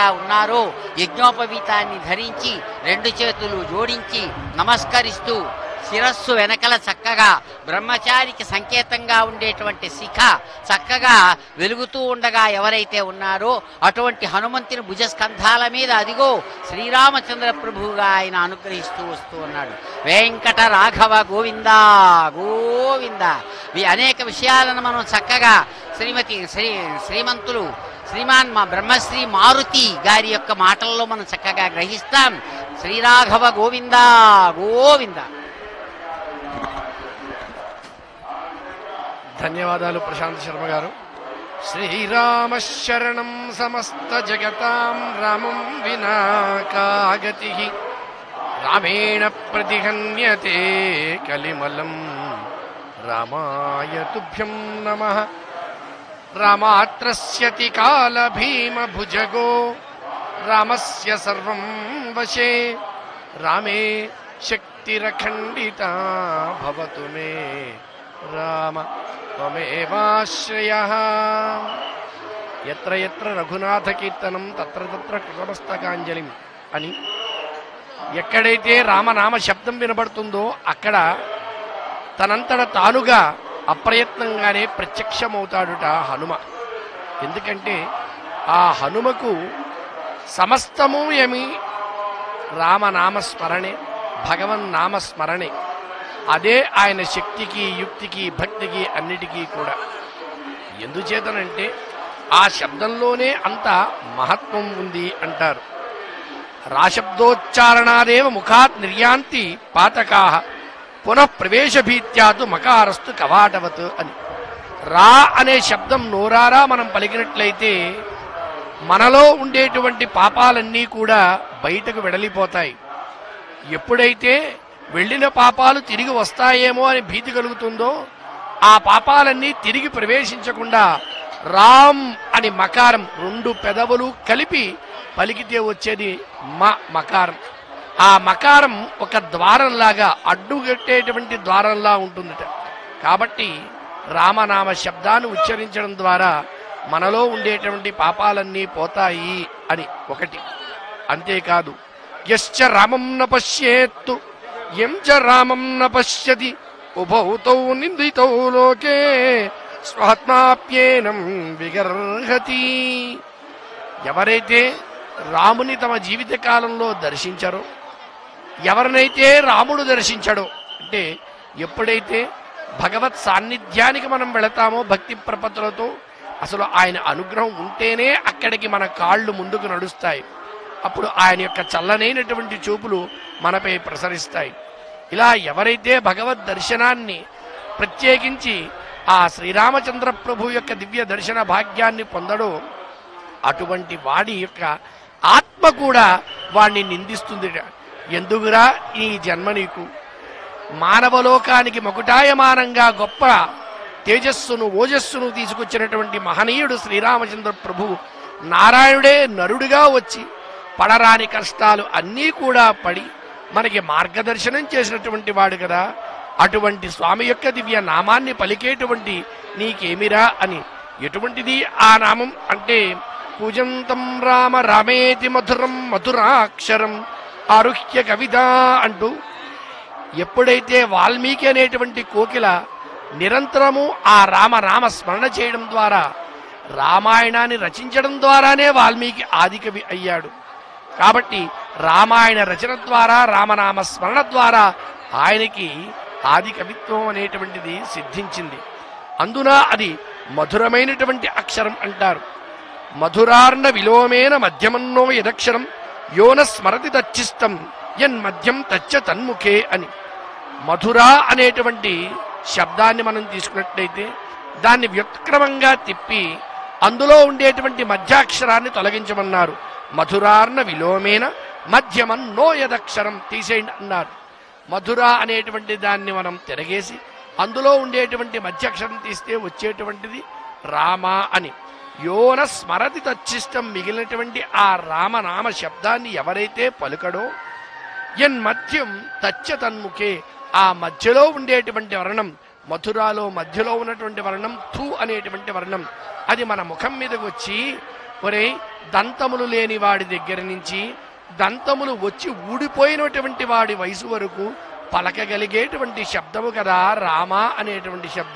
ఉన్నారో యజ్ఞోపవీతాన్ని ధరించి రెండు చేతులు జోడించి నమస్కరిస్తూ శిరస్సు వెనకల చక్కగా బ్రహ్మచారికి సంకేతంగా ఉండేటువంటి శిఖ చక్కగా వెలుగుతూ ఉండగా ఎవరైతే ఉన్నారో అటువంటి హనుమంతుని భుజస్కంధాల మీద అదిగో శ్రీరామచంద్ర ప్రభువుగా ఆయన అనుగ్రహిస్తూ వస్తూ ఉన్నాడు వెంకట రాఘవ గోవింద గోవింద ఈ అనేక విషయాలను మనం చక్కగా శ్రీమతి శ్రీ శ్రీమంతులు శ్రీమాన్ మా బ్రహ్మశ్రీ మారుతి గారి యొక్క మాటల్లో మనం చక్కగా గ్రహిస్తాం శ్రీరాఘవ గోవింద గోవింద ధన్యవాదాలు ప్రశాంత్ శర్మ గారు శ్రీరామ శరణం సమస్త జగతాం రామం వినా కాగతి రామేణ ప్రతిహన్యతే కలిమలం రామాయ తుభ్యం నమ రామాత్రస్యతి కాల భీమ భుజగో రామస్య సర్వం వశే రామే శక్తిరఖండిత భవతు మే రామ త్వమేవాశ్రయ ఎత్ర ఎత్ర రఘునాథ కీర్తనం తత్ర తత్ర కృతమస్తకాంజలిం అని ఎక్కడైతే రామనామ శబ్దం వినబడుతుందో అక్కడ తనంతట తానుగా అప్రయత్నంగానే ప్రత్యక్షమవుతాడుట హనుమ ఎందుకంటే ఆ హనుమకు సమస్తము ఏమి రామనామస్మరణే భగవన్ నామస్మరణే అదే ఆయన శక్తికి యుక్తికి భక్తికి అన్నిటికీ కూడా ఎందుచేతనంటే ఆ శబ్దంలోనే అంత మహత్వం ఉంది అంటారు రాశబ్దోచ్చారణాదేవ ముఖాత్ నిర్యాంతి పాతకా పునః ప్రవేశభీత్యాతు మకారస్తు కవాటవత్ అని రా అనే శబ్దం నోరారా మనం పలికినట్లయితే మనలో ఉండేటువంటి పాపాలన్నీ కూడా బయటకు వెడలిపోతాయి ఎప్పుడైతే వెళ్ళిన పాపాలు తిరిగి వస్తాయేమో అని భీతి కలుగుతుందో ఆ పాపాలన్నీ తిరిగి ప్రవేశించకుండా రామ్ అని మకారం రెండు పెదవులు కలిపి పలికితే వచ్చేది మ మకారం ఆ మకారం ఒక ద్వారంలాగా అడ్డుగట్టేటువంటి ద్వారంలా ఉంటుందట కాబట్టి రామనామ శబ్దాన్ని ఉచ్చరించడం ద్వారా మనలో ఉండేటువంటి పాపాలన్నీ పోతాయి అని ఒకటి అంతేకాదు యశ్చ రామం న పశ్యేత్తు ఎం చ రామం న పశ్యతి ఉభౌతౌ నిందితౌ లోకే స్వాత్మాప్యేనం విగర్హతి ఎవరైతే రాముని తమ జీవిత కాలంలో దర్శించారో ఎవరినైతే రాముడు దర్శించాడో అంటే ఎప్పుడైతే భగవత్ సాన్నిధ్యానికి మనం వెళతామో భక్తి ప్రపత్తులతో అసలు ఆయన అనుగ్రహం ఉంటేనే అక్కడికి మన కాళ్ళు ముందుకు నడుస్తాయి అప్పుడు ఆయన యొక్క చల్లనైనటువంటి చూపులు మనపై ప్రసరిస్తాయి ఇలా ఎవరైతే భగవద్ దర్శనాన్ని ప్రత్యేకించి ఆ శ్రీరామచంద్ర ప్రభు యొక్క దివ్య దర్శన భాగ్యాన్ని పొందడో అటువంటి వాడి యొక్క ఆత్మ కూడా వాణ్ణి నిందిస్తుంది ఎందుకురా ఈ జన్మ నీకు మానవలోకానికి మకుటాయమానంగా గొప్ప తేజస్సును ఓజస్సును తీసుకొచ్చినటువంటి మహనీయుడు శ్రీరామచంద్ర ప్రభు నారాయణుడే నరుడిగా వచ్చి పడరాని కష్టాలు అన్నీ కూడా పడి మనకి మార్గదర్శనం చేసినటువంటి వాడు కదా అటువంటి స్వామి యొక్క దివ్య నామాన్ని పలికేటువంటి నీకేమిరా అని ఎటువంటిది ఆ నామం అంటే పూజంతం రామ రామేతి మధురం మధురాక్షరం ఆరుహ్య కవిత అంటూ ఎప్పుడైతే వాల్మీకి అనేటువంటి కోకిల నిరంతరము ఆ రామ నామ స్మరణ చేయడం ద్వారా రామాయణాన్ని రచించడం ద్వారానే వాల్మీకి ఆదికవి అయ్యాడు కాబట్టి రామాయణ రచన ద్వారా రామనామ స్మరణ ద్వారా ఆయనకి ఆది కవిత్వం అనేటువంటిది సిద్ధించింది అందున అది మధురమైనటువంటి అక్షరం అంటారు మధురార్ణ విలోమేన మధ్యమన్నో యదక్షరం యోన స్మరతి తచ్చిష్టం యన్మధ్యం తచ్చ తన్ముఖే అని మధుర అనేటువంటి శబ్దాన్ని మనం తీసుకున్నట్లయితే దాన్ని వ్యుత్క్రమంగా తిప్పి అందులో ఉండేటువంటి మధ్యాక్షరాన్ని తొలగించమన్నారు మధురార్ణ విలోమేన మధ్యమన్ నో యదక్షరం తీసేయండి అన్నారు మధుర అనేటువంటి దాన్ని మనం తిరగేసి అందులో ఉండేటువంటి మధ్యాక్షరం తీస్తే వచ్చేటువంటిది రామ అని యోన స్మరతి తచ్చిష్టం మిగిలినటువంటి ఆ రామనామ శబ్దాన్ని ఎవరైతే పలుకడో ఎన్ మధ్యం తచ్చ తన్ముఖే ఆ మధ్యలో ఉండేటువంటి వర్ణం మధురాలో మధ్యలో ఉన్నటువంటి వర్ణం థూ అనేటువంటి వర్ణం అది మన ముఖం మీదకి వచ్చి ఒరే దంతములు లేని వాడి దగ్గర నుంచి దంతములు వచ్చి ఊడిపోయినటువంటి వాడి వయసు వరకు పలకగలిగేటువంటి శబ్దము కదా రామ అనేటువంటి శబ్దం